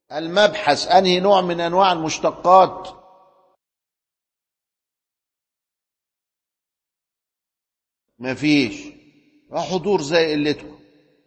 المبحث انهي نوع من انواع المشتقات مفيش حضور زي قلتكم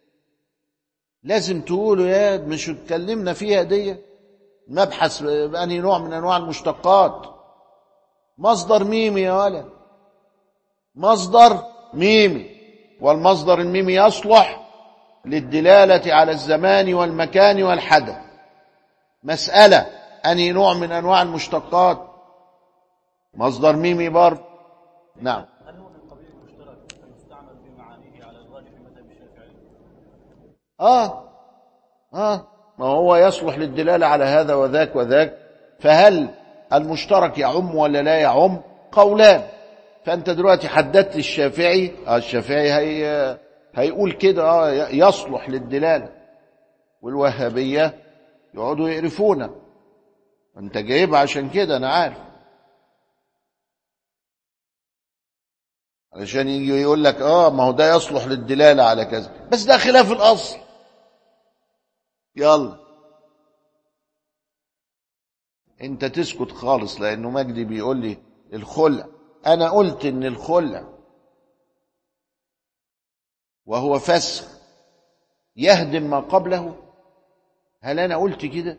لازم تقولوا يا مش اتكلمنا فيها دي مبحث بأنهي نوع من انواع المشتقات مصدر ميمي يا ولد مصدر ميمي والمصدر الميمي يصلح للدلالة على الزمان والمكان والحدث مسألة أنهي نوع من أنواع المشتقات مصدر ميمي برضه نعم هل هو من قبيل المشترك فيستعمل بمعانيه على الراجح في مذهب الشافعي؟ آه آه ما هو يصلح للدلالة على هذا وذاك وذاك فهل المشترك يعم ولا لا يعم قولان فأنت دلوقتي حددت الشافعي آه الشافعي هي هيقول كده آه يصلح للدلالة والوهابية يقعدوا يقرفونا انت جايبها عشان كده انا عارف علشان يجي يقول لك اه ما هو ده يصلح للدلالة على كذا بس ده خلاف الأصل يلا انت تسكت خالص لانه مجدي بيقول لي الخلع انا قلت ان الخلع وهو فسخ يهدم ما قبله هل انا قلت كده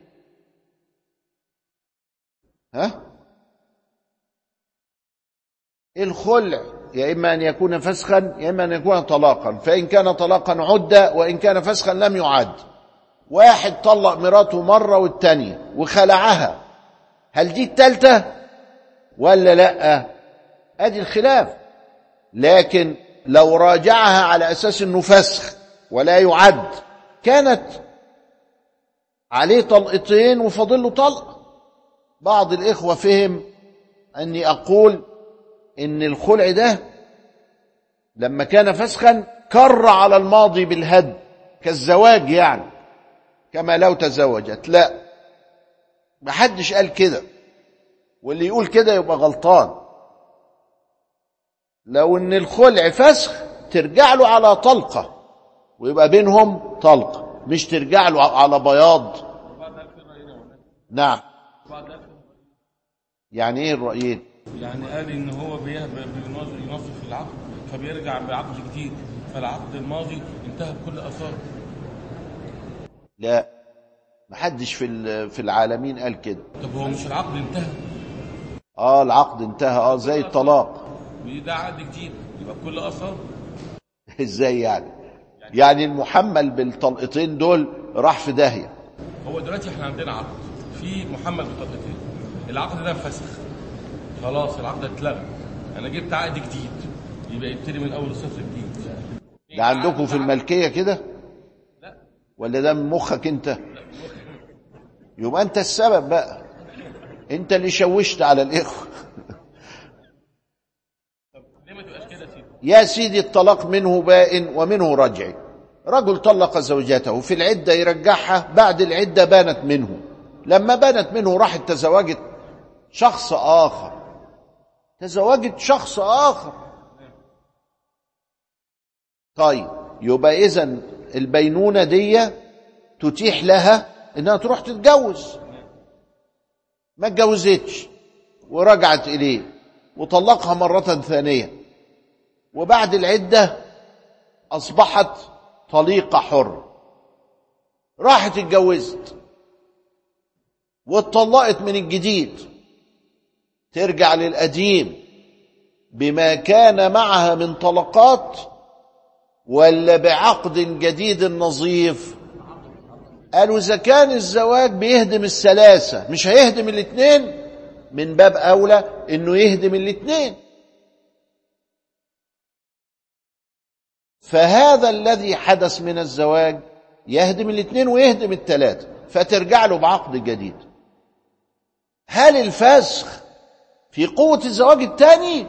ها الخلع يا اما ان يكون فسخا يا اما ان يكون طلاقا فان كان طلاقا عد وان كان فسخا لم يعد واحد طلق مراته مره والتانيه وخلعها هل دي التالتة ولا لا ادي الخلاف لكن لو راجعها على اساس انه فسخ ولا يعد كانت عليه طلقتين وفاضل له طلقه بعض الاخوه فهم اني اقول ان الخلع ده لما كان فسخا كر على الماضي بالهد كالزواج يعني كما لو تزوجت لا محدش قال كده واللي يقول كده يبقى غلطان لو ان الخلع فسخ ترجع له على طلقه ويبقى بينهم طلقه مش ترجع له على بياض نعم يعني ايه الرايين يعني قال ان هو بيه- بينظ- ينظف العقد فبيرجع بعقد جديد فالعقد الماضي انتهى بكل اثاره لا محدش في ال- في العالمين قال كده طب هو مش العقد انتهى اه العقد انتهى اه زي الطلاق ده عقد جديد يبقى بكل اثاره ازاي يعني يعني المحمل بالطلقتين دول راح في داهيه هو دلوقتي احنا عندنا عقد في محمل بطاقتين العقد ده انفسخ خلاص العقد اتلغى انا جبت عقد جديد يبقى يبتدي من اول صفر جديد ده عندكم في الملكيه كده لا ولا ده من مخك انت يبقى انت السبب بقى انت اللي شوشت على الاخوه طب ليه ما تبقاش كده يا سيدي يا سيدي الطلاق منه بائن ومنه رجعي رجل طلق زوجته في العدة يرجعها بعد العدة بانت منه لما بانت منه راحت تزوجت شخص آخر تزوجت شخص آخر طيب يبقى إذا البينونة دي تتيح لها إنها تروح تتجوز ما اتجوزتش ورجعت إليه وطلقها مرة ثانية وبعد العدة أصبحت طليقة حر راحت اتجوزت واتطلقت من الجديد ترجع للقديم بما كان معها من طلقات ولا بعقد جديد نظيف قالوا إذا كان الزواج بيهدم الثلاثة مش هيهدم الاثنين من باب أولى إنه يهدم الاثنين فهذا الذي حدث من الزواج يهدم الاثنين ويهدم الثلاثة فترجع له بعقد جديد هل الفسخ في قوة الزواج الثاني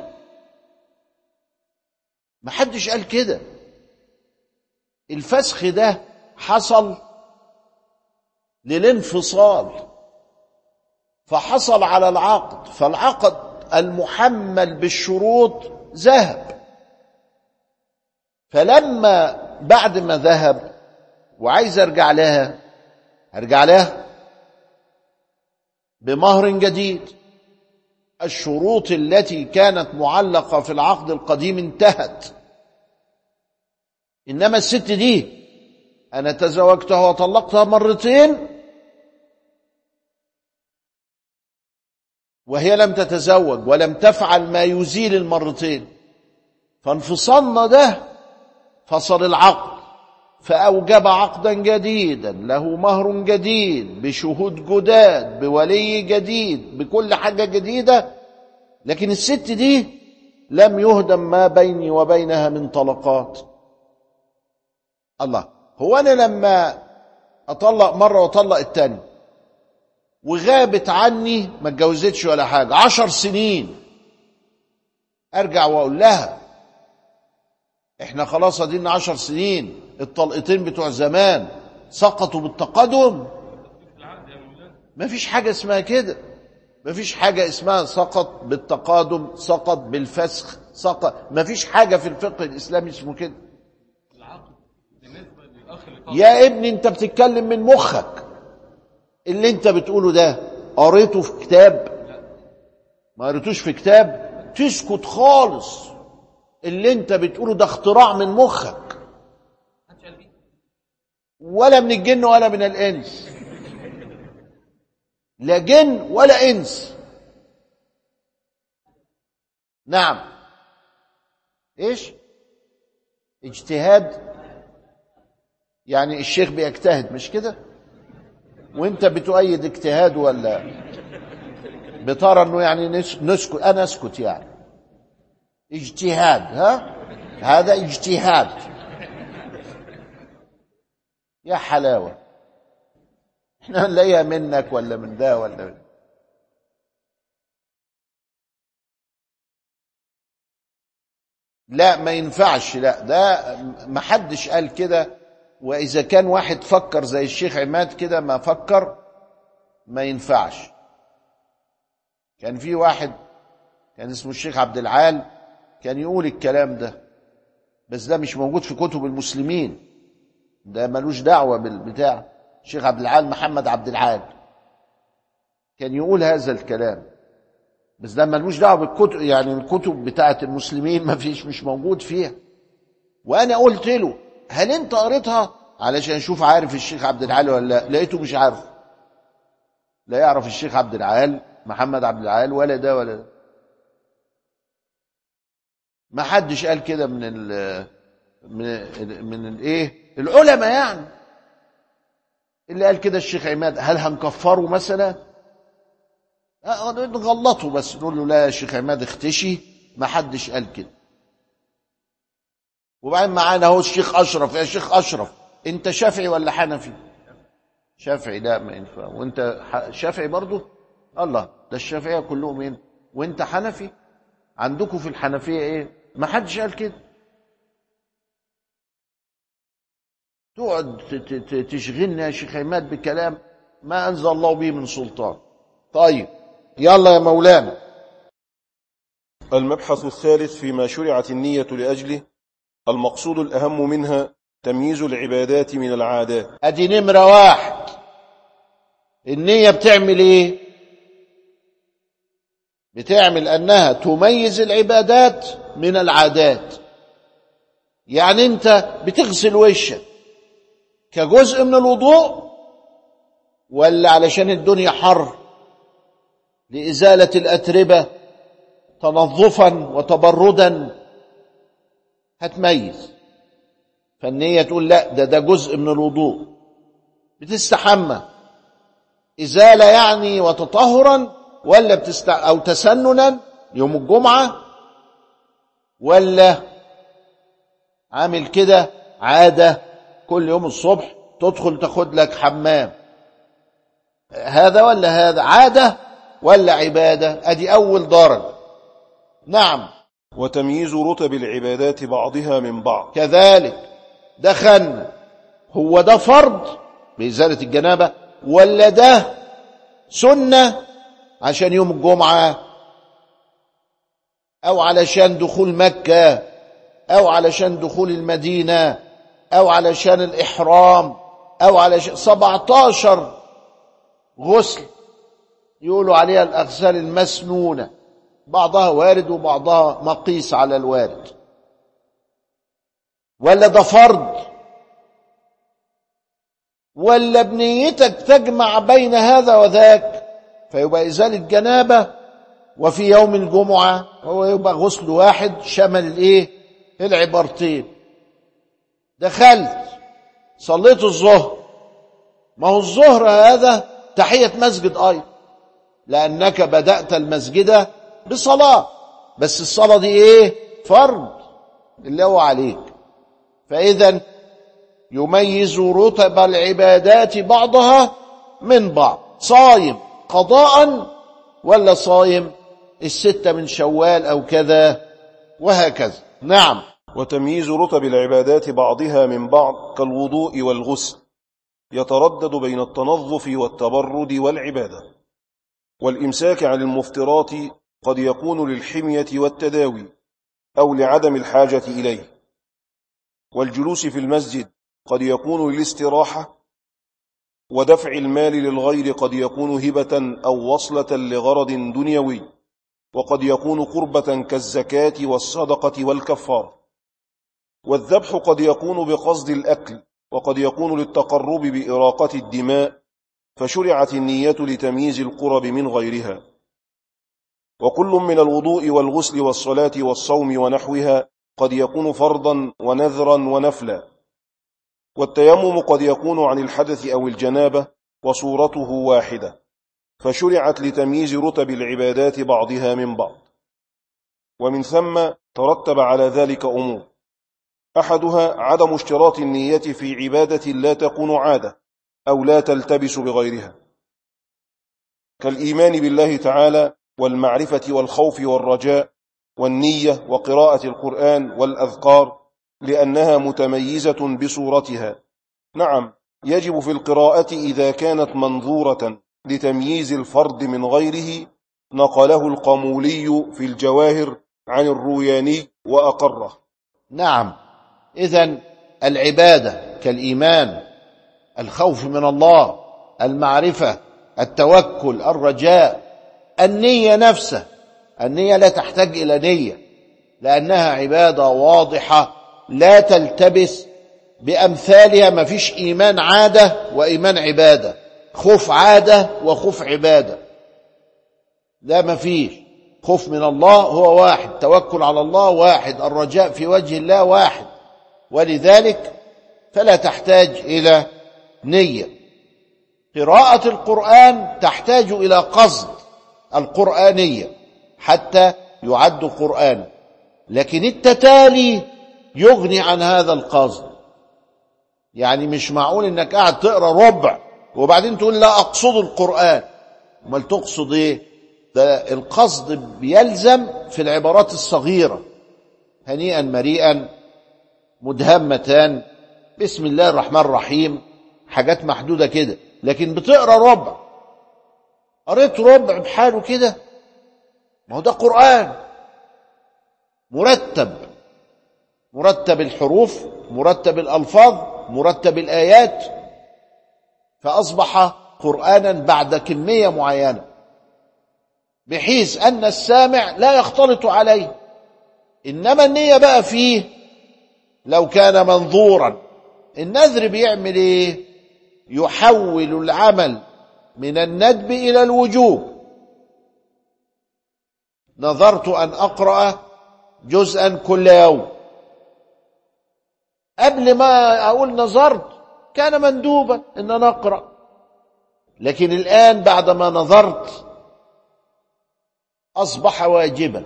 محدش قال كده الفسخ ده حصل للانفصال فحصل على العقد فالعقد المحمل بالشروط ذهب فلما بعد ما ذهب وعايز ارجع لها ارجع لها بمهر جديد الشروط التي كانت معلقة في العقد القديم انتهت إنما الست دي أنا تزوجتها وطلقتها مرتين وهي لم تتزوج ولم تفعل ما يزيل المرتين فانفصلنا ده فصل العقد فأوجب عقدا جديدا له مهر جديد بشهود جداد بولي جديد بكل حاجة جديدة لكن الست دي لم يهدم ما بيني وبينها من طلقات الله هو أنا لما أطلق مرة وأطلق التاني وغابت عني ما اتجوزتش ولا حاجة عشر سنين أرجع وأقول لها احنا خلاص ادينا عشر سنين الطلقتين بتوع زمان سقطوا بالتقدم ما فيش حاجة اسمها كده ما فيش حاجة اسمها سقط بالتقادم سقط بالفسخ سقط ما فيش حاجة في الفقه الإسلامي اسمه كده العقد بالنسبه للاخ اللي طلق يا ابني انت بتتكلم من مخك اللي انت بتقوله ده قريته في كتاب ما قريتوش في كتاب تسكت خالص اللي انت بتقوله ده اختراع من مخك محدش قال بيه ولا من الجن ولا من الانس لا جن ولا انس نعم ايش اجتهاد يعني الشيخ بيجتهد مش كده وانت بتؤيد اجتهاد ولا بترى انه يعني نس- نسكت انا اسكت يعني اجتهاد ها هذا اجتهاد يا حلاوة احنا نلاقيها منك ولا من ده ولا من لا ما ينفعش لا ده ما حدش قال كده واذا كان واحد فكر زي الشيخ عماد كده ما فكر ما ينفعش كان في واحد كان اسمه الشيخ عبد العال كان يقول الكلام ده بس ده مش موجود في كتب المسلمين ده ملوش دعوة بالبتاع الشيخ عبد العال محمد عبد العال كان يقول هذا الكلام بس ده ملوش دعوة بالكتب يعني الكتب بتاعة المسلمين ما فيش مش موجود فيها وانا قلت له هل انت قريتها علشان اشوف عارف الشيخ عبد العال ولا لا لقيته مش عارف لا يعرف الشيخ عبد العال محمد عبد العال ولا ده ولا ده ما حدش قال كده من ال من ال من الايه العلماء يعني اللي قال كده الشيخ عماد هل هنكفره مثلا آه، نغلطه بس نقول له لا يا شيخ عماد اختشي ما حدش قال كده وبعدين معانا اهو الشيخ اشرف يا شيخ اشرف انت شافعي ولا حنفي شافعي لا ما ينفع وانت ح- شافعي برضه الله ده الشافعيه كلهم ايه وانت حنفي عندكم في الحنفيه ايه ما حدش قال كده تقعد ت- ت- ت- تشغلنا يا شيخ عماد بكلام ما انزل الله به من سلطان طيب يلا يا مولانا المبحث الثالث فيما شرعت النية لأجله المقصود الأهم منها تمييز العبادات من العادات ادي نمرة واحد النية بتعمل ايه بتعمل انها تميز العبادات من العادات يعني انت بتغسل وشك كجزء من الوضوء ولا علشان الدنيا حر لإزالة الأتربة تنظفا وتبردا هتميز فالنية تقول لا ده ده جزء من الوضوء بتستحمى إزالة يعني وتطهرا ولا بتست أو تسننا يوم الجمعة ولا عامل كده عادة كل يوم الصبح تدخل تاخد لك حمام هذا ولا هذا عادة ولا عبادة ادي اول درجة نعم وتمييز رتب العبادات بعضها من بعض كذلك دخلنا هو ده فرض بإزالة الجنابة ولا ده سنة عشان يوم الجمعة أو علشان دخول مكة أو علشان دخول المدينة أو علشان الإحرام أو علشان 17 غسل يقولوا عليها الأغسال المسنونة بعضها وارد وبعضها مقيس على الوارد ولا ده فرض ولا بنيتك تجمع بين هذا وذاك فيبقى إزالة جنابة وفي يوم الجمعة هو يبقى غسل واحد شمل الايه العبارتين دخلت صليت الظهر ما هو الظهر هذا تحية مسجد أيضا لأنك بدأت المسجد بصلاة بس الصلاة دي ايه فرض اللي هو عليك فإذا يميز رتب العبادات بعضها من بعض صايم قضاء ولا صايم الستة من شوال أو كذا وهكذا نعم وتمييز رتب العبادات بعضها من بعض كالوضوء والغسل يتردد بين التنظف والتبرد والعبادة والإمساك عن المفترات قد يكون للحمية والتداوي أو لعدم الحاجة إليه والجلوس في المسجد قد يكون للاستراحة ودفع المال للغير قد يكون هبة أو وصلة لغرض دنيوي وقد يكون قربة كالزكاة والصدقة والكفار والذبح قد يكون بقصد الأكل وقد يكون للتقرب بإراقة الدماء فشرعت النية لتمييز القرب من غيرها وكل من الوضوء والغسل والصلاة والصوم ونحوها قد يكون فرضا ونذرا ونفلا والتيمم قد يكون عن الحدث أو الجنابة وصورته واحدة فشرعت لتمييز رتب العبادات بعضها من بعض ومن ثم ترتب على ذلك أمور أحدها عدم اشتراط النية في عبادة لا تكون عادة أو لا تلتبس بغيرها كالإيمان بالله تعالى والمعرفة والخوف والرجاء والنية وقراءة القرآن والأذكار لأنها متميزة بصورتها نعم يجب في القراءة إذا كانت منظورة لتمييز الفرد من غيره نقله القمولي في الجواهر عن الروياني وأقره نعم إذا العبادة كالإيمان الخوف من الله المعرفة التوكل الرجاء النية نفسها النية لا تحتاج إلى نية لأنها عبادة واضحة لا تلتبس بأمثالها ما فيش إيمان عادة وإيمان عبادة خوف عادة وخوف عبادة لا ما فيش خوف من الله هو واحد توكل على الله واحد الرجاء في وجه الله واحد ولذلك فلا تحتاج إلى نية قراءة القرآن تحتاج إلى قصد القرآنية حتى يعد قرآن لكن التتالي يغني عن هذا القصد يعني مش معقول انك قاعد تقرا ربع وبعدين تقول لا اقصد القران امال تقصد ايه ده القصد بيلزم في العبارات الصغيره هنيئا مريئا مدهمتان بسم الله الرحمن الرحيم حاجات محدوده كده لكن بتقرا ربع قريت ربع بحاله كده ما هو ده قران مرتب مرتب الحروف مرتب الألفاظ مرتب الآيات فأصبح قرآنا بعد كمية معينة بحيث أن السامع لا يختلط عليه إنما النية بقى فيه لو كان منظورا النذر بيعمل ايه يحول العمل من الندب إلى الوجوب نظرت أن أقرأ جزءا كل يوم قبل ما أقول نظرت كان مندوبا إن أنا أقرأ لكن الآن بعدما نظرت أصبح واجبا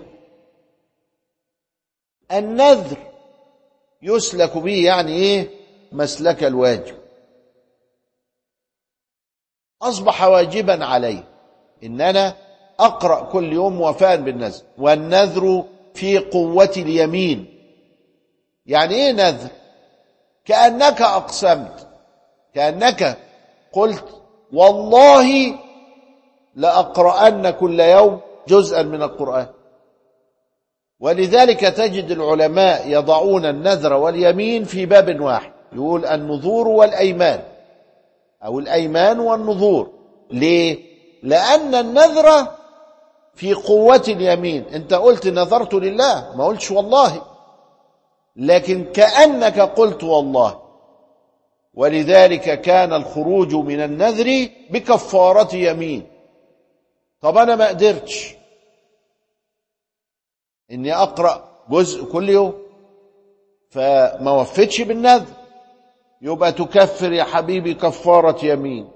النذر يسلك به يعني إيه مسلك الواجب أصبح واجبا علي إن أنا أقرأ كل يوم وفاء بالنذر والنذر في قوة اليمين يعني إيه نذر كأنك أقسمت كأنك قلت والله لأقرأن كل يوم جزءا من القرآن ولذلك تجد العلماء يضعون النذر واليمين في باب واحد يقول النذور والأيمان أو الأيمان والنذور ليه؟ لأن النذر في قوة اليمين أنت قلت نذرت لله ما قلتش والله لكن كأنك قلت والله ولذلك كان الخروج من النذر بكفارة يمين طب أنا ما قدرتش إني أقرأ جزء كل يوم فما وفتش بالنذر يبقى تكفر يا حبيبي كفارة يمين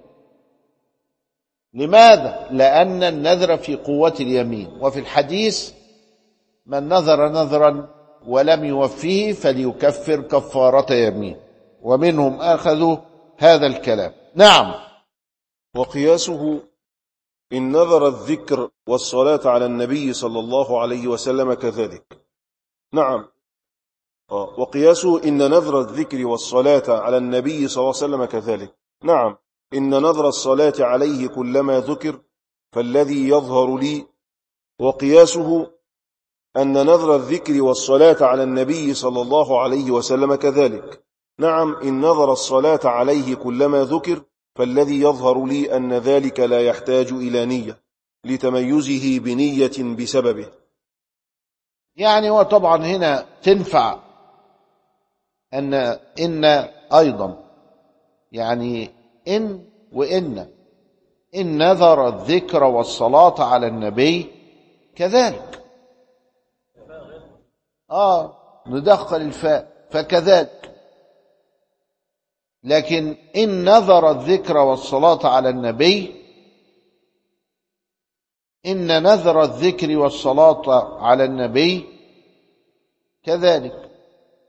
لماذا؟ لأن النذر في قوة اليمين وفي الحديث من نذر نذرا ولم يوفيه فليكفر كفارة يمين ومنهم أخذوا هذا الكلام نعم وقياسه إن نذر الذكر والصلاة على النبي صلى الله عليه وسلم كذلك نعم آه، وقياسه إن نذر الذكر والصلاة على النبي صلى الله عليه وسلم كذلك نعم إن نذر الصلاة عليه كلما ذكر فالذي يظهر لي وقياسه أن نذر الذكر والصلاة على النبي صلى الله عليه وسلم كذلك نعم إن نذر الصلاة عليه كلما ذكر فالذي يظهر لي أن ذلك لا يحتاج إلى نية لتميزه بنية بسببه يعني وطبعا هنا تنفع أن إن أيضا يعني إن وإن إن نذر الذكر والصلاة على النبي كذلك آه ندخل الفاء فكذلك لكن إن نذر الذكر والصلاة على النبي إن نذر الذكر والصلاة على النبي كذلك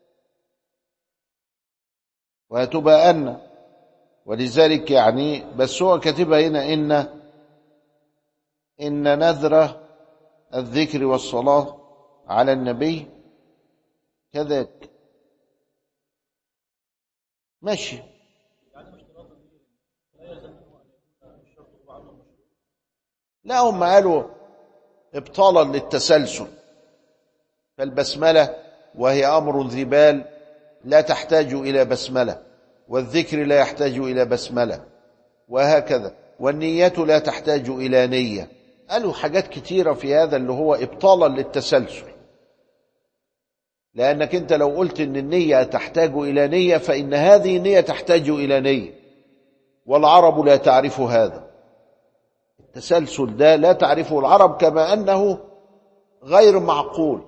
وهتبقى أن ولذلك يعني بس هو كاتبها هنا إن إن نذر الذكر والصلاة على النبي كذلك ماشي لا هم قالوا ابطالا للتسلسل فالبسملة وهي أمر ذي بال لا تحتاج إلى بسملة والذكر لا يحتاج إلى بسملة وهكذا والنية لا تحتاج إلى نية قالوا حاجات كتيرة في هذا اللي هو إبطالا للتسلسل لأنك أنت لو قلت أن النية تحتاج إلى نية فإن هذه النية تحتاج إلى نية والعرب لا تعرف هذا التسلسل ده لا تعرفه العرب كما أنه غير معقول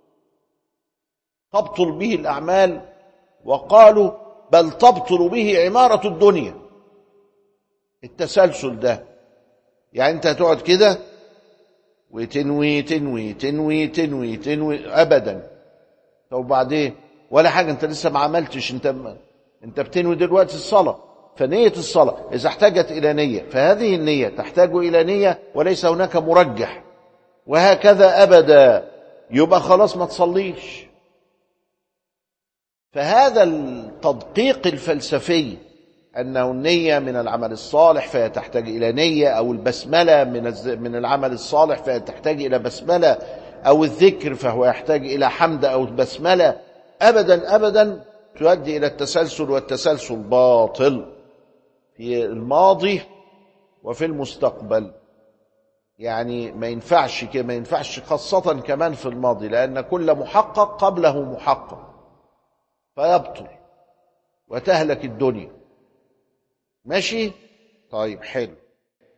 تبطل به الأعمال وقالوا بل تبطل به عمارة الدنيا التسلسل ده يعني انت هتقعد كده وتنوي تنوي تنوي تنوي تنوي ابدا طب وبعدين ولا حاجه انت لسه ما عملتش انت انت بتنوي دلوقتي الصلاه فنيه الصلاه اذا احتاجت الى نيه فهذه النيه تحتاج الى نيه وليس هناك مرجح وهكذا ابدا يبقى خلاص ما تصليش فهذا التدقيق الفلسفي أنه النية من العمل الصالح فهي تحتاج إلى نية أو البسملة من الز- من العمل الصالح فهي تحتاج إلى بسملة أو الذكر فهو يحتاج إلى حمد أو بسملة أبدا أبدا تؤدي إلى التسلسل والتسلسل باطل في الماضي وفي المستقبل يعني ما ينفعش كده ما ينفعش خاصة كمان في الماضي لأن كل محقق قبله محقق فيبطل وتهلك الدنيا ماشي طيب حلو